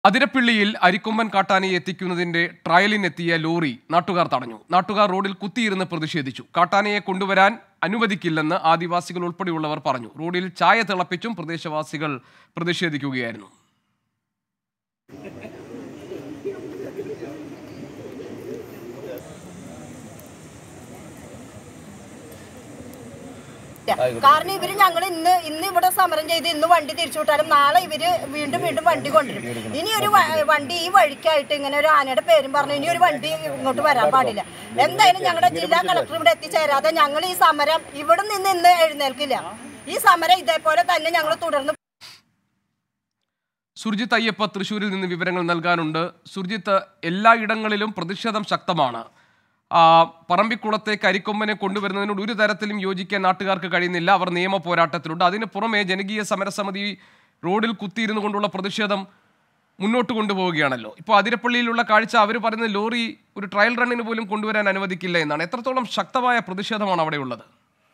അതിരപ്പിള്ളിയിൽ Arikomban കാട്ടാനയെ എത്തിക്കുന്നതിന്റെ ട്രയലിനെത്തിയ lorry നാട്ടുകാർ തടഞ്ഞു നാട്ടുകാർ റോഡിൽ കുത്തിയിരുന്ന് പ്രതിഷേധിച്ചു കാട്ടാനയെ കൊണ്ടുവരാൻ അനുവദിക്കില്ലെന്ന് ആദിവാസികൾ ഉൾപ്പെടെയുള്ളവർ പറഞ്ഞു റോഡിൽ ചായ തിളപ്പിച്ചും പ്രദേശവാസികൾ പ്രതിഷേധിക്കുകയായിരുന്നു കാരണം ഇവര് ഞങ്ങൾ ഇന്ന് ഇന്ന് ഇവിടെ സമരം ചെയ്ത് ഇന്ന് വണ്ടി തിരിച്ചു വിട്ടാലും നാളെ ഇവര് വീണ്ടും വീണ്ടും വണ്ടി കൊണ്ടുവരും ഇനി ഒരു വ- വണ്ടി ഈ വഴിക്കായിട്ട് ഇങ്ങനെ ഒരു ആനയുടെ പേരും പറഞ്ഞു ഇനി ഒരു വണ്ടി ഇങ്ങോട്ട് വരാൻ പാടില്ല എന്തായാലും ഞങ്ങളുടെ ജില്ലാ കളക്ടർ ഇവിടെ എത്തിച്ചേരാതെ ഞങ്ങൾ ഈ സമരം ഇവിടെ നിന്ന് ഇന്ന് എഴുന്നേൽക്കില്ല ഈ സമരം ഇതേപോലെ തന്നെ ഞങ്ങൾ തുടർന്ന് സുർജിത്ത് അയ്യപ്പ തൃശൂരിൽ നിന്ന് വിവരങ്ങൾ നൽകാനുണ്ട് സുർജിത്ത് എല്ലായിടങ്ങളിലും പ്രതിഷേധം ശക്തമാണ് ആ, പറമ്പിക്കുളത്തേക്ക് അരിക്കൊമ്പനെ കൊണ്ടുവരുന്നതിനോട് ഒരു തരത്തിലും യോജിക്കാൻ നാട്ടുകാർക്ക് കഴിയുന്നില്ല അവർ നിയമ പോരാട്ടത്തിലുണ്ട് അതിന് പുറമെ ജനകീയ സമരസമിതി റോഡിൽ കുത്തിയിരുന്നു കൊണ്ടുള്ള പ്രതിഷേധം മുന്നോട്ട് കൊണ്ടുപോവുകയാണല്ലോ ഇപ്പോൾ അതിരപ്പള്ളിയിലുള്ള കാഴ്ച അവർ പറയുന്നത് ലോറി ഒരു ട്രയൽ റണ്ണിന് പോലും കൊണ്ടുവരാൻ അനുവദിക്കില്ല എന്നാണ് എത്രത്തോളം ശക്തമായ പ്രതിഷേധമാണ് അവിടെയുള്ളത്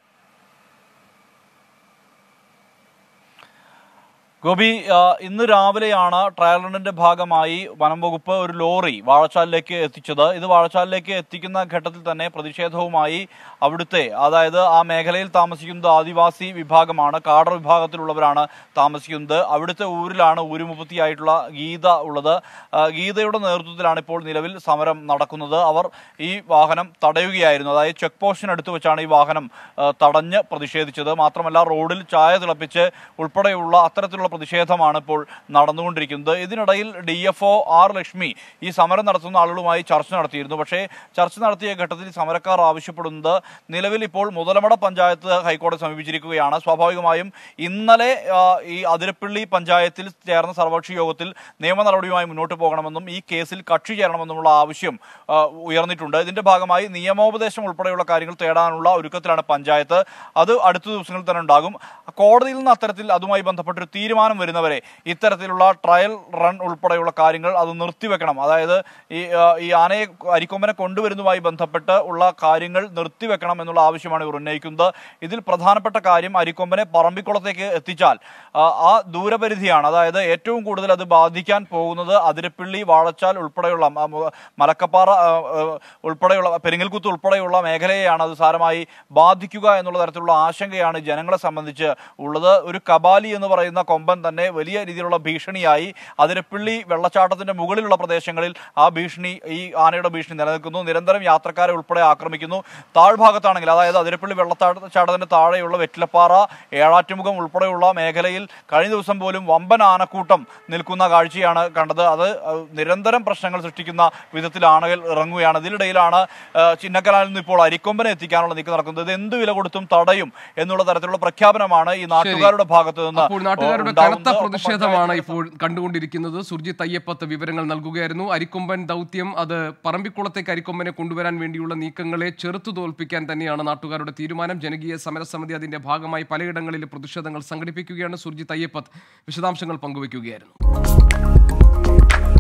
ഗോപി ആ, ഇന്ന് രാവിലെയാണ് ട്രയൽ റണ്ണിന്റെ ഭാഗമായി വനം വകുപ്പ് ഒരു ലോറി വാഴച്ചാലിലേക്ക് എത്തിച്ചത് ഇത് വാഴച്ചാലിലേക്ക് എത്തിക്കുന്ന ഘട്ടത്തിൽ തന്നെ പ്രതിഷേധവുമായി അവിടുത്തെ അതായത് ആ മേഖലയിൽ താമസിക്കുന്നത് ആദിവാസി വിഭാഗമാണ് കാടർ വിഭാഗത്തിലുള്ളവരാണ് താമസിക്കുന്നത് അവിടുത്തെ ഊരിലാണ് ഊരുമുപ്പത്തിയായിട്ടുള്ള ഗീത ഉള്ളത് ആ, ഗീതയുടെ നേതൃത്വത്തിലാണ് ഇപ്പോൾ നിലവിൽ സമരം നടക്കുന്നത് അവർ ഈ വാഹനം തടയുകയായിരുന്നു അതായത് ചെക്ക് പോസ്റ്റിനടുത്ത് വെച്ചാണ് ഈ വാഹനം ആ, തടഞ്ഞ് പ്രതിഷേധിച്ചത് മാത്രമല്ല റോഡിൽ ചായ തിളപ്പിച്ച് ഉൾപ്പെടെയുള്ള അത്തരത്തിലുള്ള പ്രതിഷേധമാണ് ഇപ്പോൾ നടന്നുകൊണ്ടിരിക്കുന്നത് ഇതിനിടയിൽ D F O R Lakshmi ഈ സമരം നടത്തുന്ന ആളുകളുമായി ചർച്ച നടത്തിയിരുന്നു പക്ഷേ ചർച്ച നടത്തിയ ഘട്ടത്തിൽ സമരക്കാർ ആവശ്യപ്പെടുന്നത് നിലവിൽ ഇപ്പോൾ മുതലമട പഞ്ചായത്ത് ഹൈക്കോടതി സമീപിച്ചിരിക്കുകയാണ് സ്വാഭാവികമായും ഇന്നലെ ആ, ഈ അതിരപ്പള്ളി പഞ്ചായത്തിൽ ചേർന്ന സർവകക്ഷി യോഗത്തിൽ നിയമ നടപടിയുമായി മുന്നോട്ട് പോകണമെന്നും ഈ കേസിൽ കക്ഷി ചേരണമെന്നുമുള്ള ആവശ്യം ആ, ഉയർന്നിട്ടുണ്ട് ഇതിന്റെ ഭാഗമായി നിയമോപദേശം ഉൾപ്പെടെയുള്ള കാര്യങ്ങൾ തേടാനുള്ള ഒരുക്കത്തിലാണ് പഞ്ചായത്ത് അത് അടുത്ത ദിവസങ്ങളിൽ തന്നെ ഉണ്ടാകും കോടതിയിൽ നിന്ന് അത്തരത്തിൽ അതുമായി ബന്ധപ്പെട്ടൊരു തീരുമാനം വരുന്നവരെ ഇത്തരത്തിലുള്ള ട്രയൽ റൺ ഉൾപ്പെടെയുള്ള കാര്യങ്ങൾ അത് നിർത്തിവെക്കണം അതായത് ഈ ആ, ഈ ആനയെ അരിക്കൊമ്പനെ കൊണ്ടുവരുന്നതുമായി ബന്ധപ്പെട്ട് ഉള്ള കാര്യങ്ങൾ നിർത്തിവെക്കണം എന്നുള്ള ആവശ്യമാണ് ഇവർ ഉന്നയിക്കുന്നത് ഇതിൽ പ്രധാനപ്പെട്ട കാര്യം അരിക്കൊമ്പനെ പറമ്പിക്കുളത്തേക്ക് എത്തിച്ചാൽ ആ, ആ ദൂരപരിധിയാണ് അതായത് ഏറ്റവും കൂടുതൽ അത് ബാധിക്കാൻ പോകുന്നത് അതിരപ്പിള്ളി വാഴച്ചാൽ ഉൾപ്പെടെയുള്ള മ- മ- മലക്കപ്പാറ ആ, ആ, ഉൾപ്പെടെയുള്ള പെരിങ്ങൽകുത്ത് ഉൾപ്പെടെയുള്ള മേഖലയെയാണ് അത് സാരമായി ബാധിക്കുക എന്നുള്ള തരത്തിലുള്ള ആശങ്കയാണ് ജനങ്ങളെ സംബന്ധിച്ച് ഉള്ളത് ഒരു കബാലി എന്ന് പറയുന്ന കൊമ്പൻ തന്നെ വലിയ രീതിയിലുള്ള ഭീഷണിയായി അതിരപ്പിള്ളി വെള്ളച്ചാട്ടത്തിന്റെ മുകളിലുള്ള പ്രദേശങ്ങളിൽ ആ ഭീഷണി ഈ ആനയുടെ ഭീഷണി നിലനിൽക്കുന്നു നിരന്തരം യാത്രക്കാരെ ഉൾപ്പെടെ ആക്രമിക്കുന്നു താഴ്ഭാഗത്താണെങ്കിൽ അതായത് അതിരപ്പള്ളി വെള്ളച്ചാട്ടത്തിന്റെ താഴെയുള്ള വെറ്റിലപ്പാറ ഏഴാറ്റുമുഖം ഉൾപ്പെടെയുള്ള മേഖലയിൽ കഴിഞ്ഞ ദിവസം പോലും വമ്പൻ ആനക്കൂട്ടം നിൽക്കുന്ന കാഴ്ചയാണ് കണ്ടത് അത് അഹ്, നിരന്തരം പ്രശ്നങ്ങൾ സൃഷ്ടിക്കുന്ന വിധത്തിൽ ആനകൾ ഇറങ്ങുകയാണ് ഇതിനിടയിലാണ് അഹ്, ചിന്നക്കനാലിൽ നിന്ന് ഇപ്പോൾ അരിക്കൊമ്പനെ എത്തിക്കാനുള്ള നീക്കം നടക്കുന്നത് ഇത് എന്ത് വില കൊടുത്തും തടയും എന്നുള്ള തരത്തിലുള്ള പ്രഖ്യാപനമാണ് ഈ നാട്ടുകാരുടെ ഭാഗത്ത് നിന്ന് അപ്പോൾ നാട്ടുകാരുടെ ഉണ്ടാവുന്നത്. കനത്ത ഒപ്പം പ്രതിഷേധമാണ് പഞ്ചായത്തിന്റെ ഇപ്പോൾ കണ്ടുകൊണ്ടിരിക്കുന്നത് സുർജിത്ത് അയ്യപ്പത്ത് വിവരങ്ങൾ നൽകുകയായിരുന്നു അരിക്കൊമ്പൻ ദൗത്യം അത് പറമ്പിക്കുളത്തേക്ക് അരിക്കൊമ്പനെ കൊണ്ടുവരാൻ വേണ്ടിയുള്ള നീക്കങ്ങളെ ചെറുത്തു തോൽപ്പിക്കാൻ തന്നെയാണ് നാട്ടുകാരുടെ തീരുമാനം ജനകീയ സമരസമിതി അതിന്റെ ഭാഗമായി പലയിടങ്ങളിൽ പ്രതിഷേധങ്ങൾ സംഘടിപ്പിക്കുകയാണ് സുർജിത്ത് അയ്യപ്പത്ത് വിശദാംശങ്ങൾ പങ്കുവയ്ക്കുകയായിരുന്നു